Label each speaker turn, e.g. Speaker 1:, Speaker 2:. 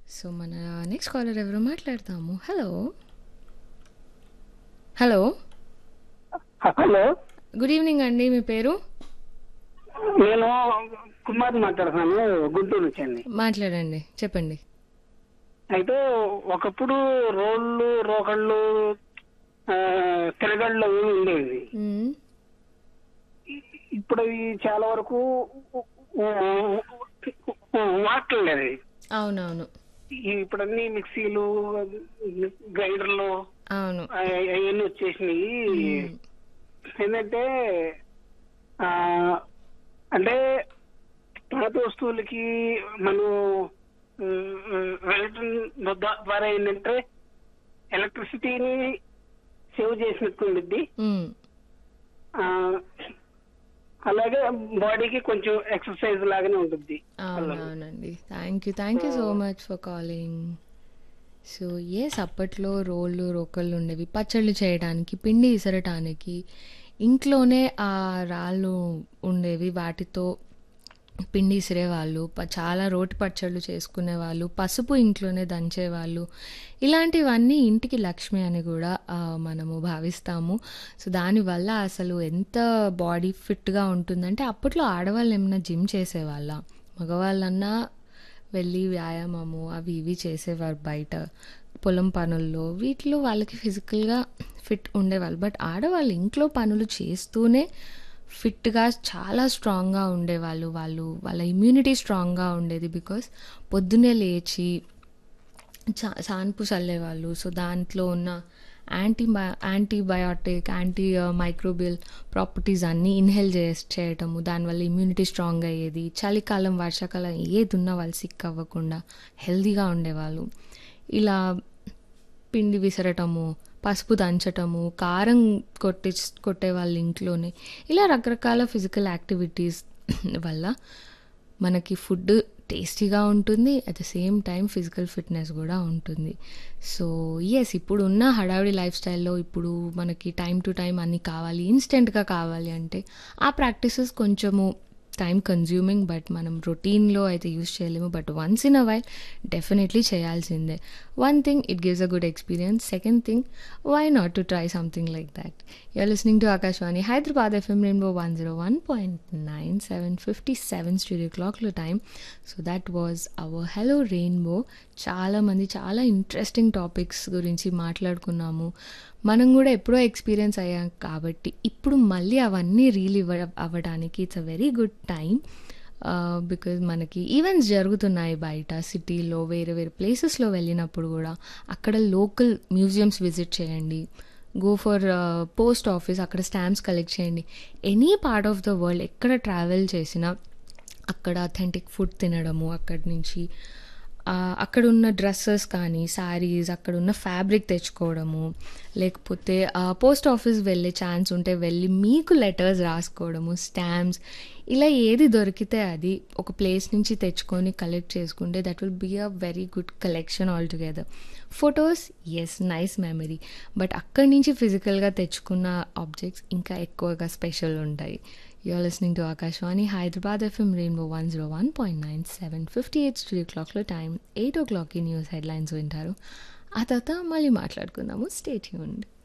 Speaker 1: So మన next caller ఎవరో మాట్లాడతాము hello hello
Speaker 2: hello
Speaker 1: good evening అండి మీ పేరు
Speaker 2: నేను కుమార్ మాట్లాడుతున్నాను గుంటూరు నుంచి అండి
Speaker 1: మాట్లాడండి చెప్పండి
Speaker 2: అయితే ఒకప్పుడు రోళ్ళు రోకళ్ళు ఆ, తిరగళ్ళు అవి ఉండేవి
Speaker 1: మ్మ్.
Speaker 2: ఇప్పుడు అవి చాలా వరకు వాడలేదు
Speaker 1: అవునవును
Speaker 2: ఇప్పుడు అన్ని మిక్సీలు గ్రైండర్లు
Speaker 1: అవును
Speaker 2: అవన్నీ వచ్చేసినాయి ఏంటంటే ఆ, అంటే పాత వస్తువులకి మనం ఉమ్, వెళ్ళటం ద్వా- ద్వారా ఏంటంటే ఎలక్ట్రిసిటీని సేవ్ చేసినట్టు ఉండిద్ది
Speaker 1: మ్మ్.
Speaker 2: ఆ, అలాగే బాడీకి కొంచెం ఎక్సర్సైజ్ లాగానే ఉంటుంది
Speaker 1: అవునవునండి thank you thank you so much for calling so yes అప్పట్లో రోళ్ళు రోకళ్ళు ఉండేవి పచ్చళ్ళు చేయడానికి పిండి ఇసరటానికి ఇంట్లోనే ఆ రాళ్ళు ఉండేవి వాటితో పిండి ఇసిరేవాళ్ళు ప- చాలా రోటి పచ్చళ్ళు చేసుకునేవాళ్ళు పసుపు ఇంట్లోనే దంచేవాళ్ళు ఇలాంటివన్నీ ఇంటికి లక్ష్మి అని కూడా ఆ, మనము భావిస్తాము సో దానివల్ల అసలు ఎంత బాడీ ఫిట్గా ఉంటుందంటే అప్పట్లో ఆడవాళ్ళు ఏమైనా జిమ్ చేసేవాళ్ళ మగవాళ్ళన్నా వెళ్ళి వ్యాయామము అవి ఇవి చేసేవారు బయట పొలం పనుల్లో వీటిలో వాళ్ళకి ఫిజికల్గా ఫిట్ ఉండేవాళ్ళు బట్ ఆడవాళ్ళు ఇంట్లో పనులు చేస్తూనే ఫిట్గా చాలా స్ట్రాంగ్గా ఉండేవాళ్ళు వాళ్ళు వాళ్ళ ఇమ్యూనిటీ స్ట్రాంగ్గా ఉండేది బికాస్ పొద్దున్నే లేచి చా సాన్పు చల్లేవాళ్ళు సో దాంట్లో ఉన్న anti antibiotic anti microbial properties అన్నీ ఇన్హేల్ చే చేయటము దానివల్ల ఇమ్యూనిటీ స్ట్రాంగ్ అయ్యేది చలికాలం వర్షాకాలం ఏది ఉన్నా వాళ్ళు సిక్ అవ్వకుండా హెల్తీగా ఉండేవాళ్ళు ఇలా పిండి విసరటము పసుపు దంచటము కారం కొట్టి కొట్టే వాళ్ళ ఇంట్లోనే ఇలా రకరకాల ఫిజికల్ యాక్టివిటీస్ వల్ల మనకి ఫుడ్ టేస్టీగా ఉంటుంది at the same time physical fitness కూడా ఉంటుంది సో ఎస్ ఇప్పుడు ఉన్న హడావిడి లైఫ్ స్టైల్లో ఇప్పుడు మనకి టైం టు టైం అన్నీ కావాలి ఇన్స్టెంట్గా కావాలి అంటే ఆ ప్రాక్టీసెస్ కొంచెము టైం కన్జ్యూమింగ్ బట్ మనం రొటీన్లో అయితే యూస్ చేయలేము but once in a while definitely చేయాల్సిందే one thing it gives a good experience second thing why not to try something like that you're listening to Akashvani Hyderabad FM rainbow one zero one point nine seven fifty seven studio క్లాక్లో time so that was our hello rainbow చాలామంది చాలా interesting topics గురించి మాట్లాడుకున్నాము మనం కూడా ఎప్పుడో experience అయ్యాం కాబట్టి ఇప్పుడు మళ్ళీ అవన్నీ రీల్ ఇవ్వ అవ్వడానికి it's a very good time because మనకి ఈవెంట్స్ జరుగుతున్నాయి బయట సిటీలో వేరే వేరే ప్లేసెస్లో వెళ్ళినప్పుడు కూడా అక్కడ లోకల్ మ్యూజియంస్ విజిట్ చేయండి గో ఫర్ పోస్ట్ ఆఫీస్ అక్కడ స్టాంప్స్ కలెక్ట్ చేయండి any part of the world ఎక్కడ ట్రావెల్ చేసినా అక్కడ అథెంటిక్ ఫుడ్ తినడము అక్కడి నుంచి ఆ, అక్కడ ఉన్న డ్రెస్సెస్ కానీ శారీస్ అక్కడ ఉన్న ఫ్యాబ్రిక్ తెచ్చుకోవడము లేకపోతే పోస్ట్ ఆఫీస్ వెళ్ళే ఛాన్స్ ఉంటే వెళ్ళి మీకు లెటర్స్ రాసుకోవడము స్టాంప్స్ ఇలా ఏది దొరికితే అది ఒక ప్లేస్ నుంచి తెచ్చుకొని కలెక్ట్ చేసుకుంటే that will be a very good collection all together photos is nice memory but అక్కడి నుంచి ఫిజికల్గా తెచ్చుకున్న ఆబ్జెక్ట్స్ ఇంకా ఎక్కువగా స్పెషల్ ఉంటాయి You're listening to Akashwani Hyderabad FM Rainbow 101.9 758 studio క్లాక్లో టైం ఎయిట్ ఓ క్లాక్కి న్యూస్ హెడ్లైన్స్ వింటారు ఆ తర్వాత మళ్ళీ మాట్లాడుకుందాము స్టేట్ యూన్డ్